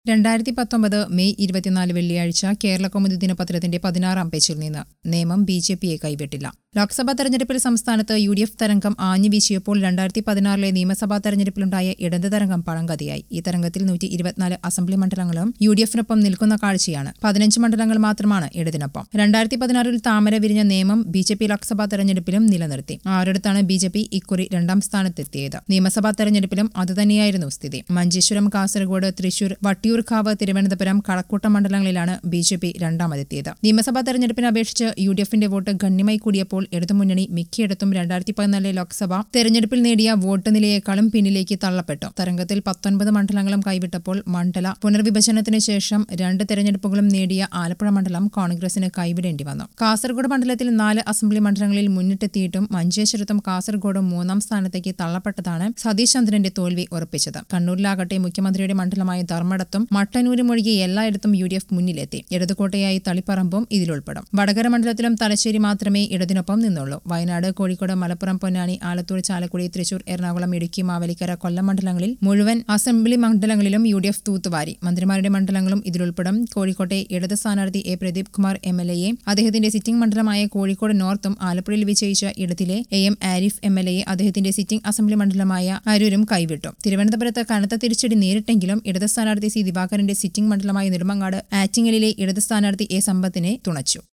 രണ്ടായിരത്തി പത്തൊമ്പത് മെയ് ഇരുപത്തിനാല് വെള്ളിയാഴ്ച കേരള കൗമുദി ദിനപത്രത്തിന്റെ പതിനാറാം പേജിൽ നിന്ന് നിയമം ബി ജെ പിയെ കൈവിട്ടില്ല ലോക്സഭാ തെരഞ്ഞെടുപ്പിൽ സംസ്ഥാനത്ത് യു ഡി എഫ് തരംഗം ആഞ്ഞു വീശിയപ്പോൾ രണ്ടായിരത്തി പതിനാറിലെ നിയമസഭാ തെരഞ്ഞെടുപ്പിലുണ്ടായ ഇടത് തരംഗം പഴങ്കതിയായി ഈ തരംഗത്തിൽ നൂറ്റി ഇരുപത്തിനാല് അസംബ്ലി മണ്ഡലങ്ങളും യു ഡി എഫിനൊപ്പം നിൽക്കുന്ന കാഴ്ചയാണ് പതിനഞ്ച് മണ്ഡലങ്ങൾ മാത്രമാണ് ഇടതിനൊപ്പം രണ്ടായിരത്തി പതിനാറിൽ താമര വിരിഞ്ഞ നിയമം ബി ജെ പി ലോക്സഭാ തെരഞ്ഞെടുപ്പിലും നിലനിർത്തി ആറിടത്താണ് ബി ജെ പി ഇക്കുറി രണ്ടാം സ്ഥാനത്തെത്തിയത് നിയമസഭാ തെരഞ്ഞെടുപ്പിലും അതുതന്നെയായിരുന്നു സ്ഥിതി മഞ്ചേശ്വരം കാസർഗോഡ് തൃശൂർ വട്ടിയൂർക്കാവ് തിരുവനന്തപുരം കഴക്കൂട്ടം മണ്ഡലങ്ങളിലാണ് ബി ജെ പി രണ്ടാമതെത്തിയത് നിയമസഭാ തെരഞ്ഞെടുപ്പിനെ അപേക്ഷിച്ച് യു ഡി എഫിന്റെ വോട്ട് ഗണ്യമായി കൂടിയപ്പോൾ ഇടതുമുന്നണി മിക്കയിടത്തും രണ്ടായിരത്തി പതിനാലിലെ ലോക്സഭ തെരഞ്ഞെടുപ്പിൽ നേടിയ വോട്ട് നിലയേക്കാളും പിന്നിലേക്ക് തള്ളപ്പെട്ടു തരംഗത്തിൽ പത്തൊൻപത് മണ്ഡലങ്ങളും കൈവിട്ടപ്പോൾ മണ്ഡല പുനർവിഭജനത്തിന് ശേഷം രണ്ട് തെരഞ്ഞെടുപ്പുകളും നേടിയ ആലപ്പുഴ മണ്ഡലം കോൺഗ്രസിന് കൈവിടേണ്ടി വന്നു കാസർഗോഡ് മണ്ഡലത്തിൽ നാല് അസംബ്ലി മണ്ഡലങ്ങളിൽ മുന്നിട്ടെത്തിയിട്ടും മഞ്ചേശ്വരത്തും കാസർഗോഡും മൂന്നാം സ്ഥാനത്തേക്ക് തള്ളപ്പെട്ടതാണ് സതീഷ് ചന്ദ്രന്റെ തോൽവി ഉറപ്പിച്ചത് കണ്ണൂരിലാകട്ടെ മുഖ്യമന്ത്രിയുടെ മണ്ഡലമായ ധർമ്മടത്തും മട്ടന്നൂരും ഒഴികെ എല്ലായിടത്തും യു ഡി എഫ് മുന്നിലെത്തി ഇടതുകോട്ടയായി തളിപ്പറമ്പും ഇതിലുൾപ്പെടും വടകര മണ്ഡലത്തിലും തലശ്ശേരി മാത്രമേ ഇടതിനൊപ്പം നിന്നുള്ളൂ വയനാട് കോഴിക്കോട് മലപ്പുറം പൊന്നാനി ആലത്തൂർ ചാലക്കുടി തൃശൂർ എറണാകുളം ഇടുക്കി മാവേലിക്കര കൊല്ലം മണ്ഡലങ്ങളിൽ മുഴുവൻ അസംബ്ലി മണ്ഡലങ്ങളിലും യു ഡി എഫ് തൂത്തുവാരി മന്ത്രിമാരുടെ മണ്ഡലങ്ങളും ഇതിലുൾപ്പെടും കോഴിക്കോട്ടെ ഇടത് സ്ഥാനാർത്ഥി A Pradeep Kumar M L എയെ അദ്ദേഹത്തിന്റെ സിറ്റിംഗ് മണ്ഡലമായ കോഴിക്കോട് നോർത്തും ആലപ്പുഴയിൽ വിജയിച്ച ഇടത്തിലെ A M Arif M L എയെ അദ്ദേഹത്തിന്റെ സിറ്റിംഗ് അസംബ്ലി മണ്ഡലമായ അരൂരും കൈവിട്ടു തിരുവനന്തപുരത്ത് കനത്ത തിരിച്ചടി നേരിട്ടെങ്കിലും ഇടത് സ്ഥാനാർത്ഥി സി ദിവാകരന്റെ സിറ്റിംഗ് മണ്ഡലമായ നെടുമങ്ങാട് ആറ്റിങ്ങലിലെ ഇടത് സ്ഥാനാർത്ഥി എ സമ്പത്തിനെ തുണച്ചു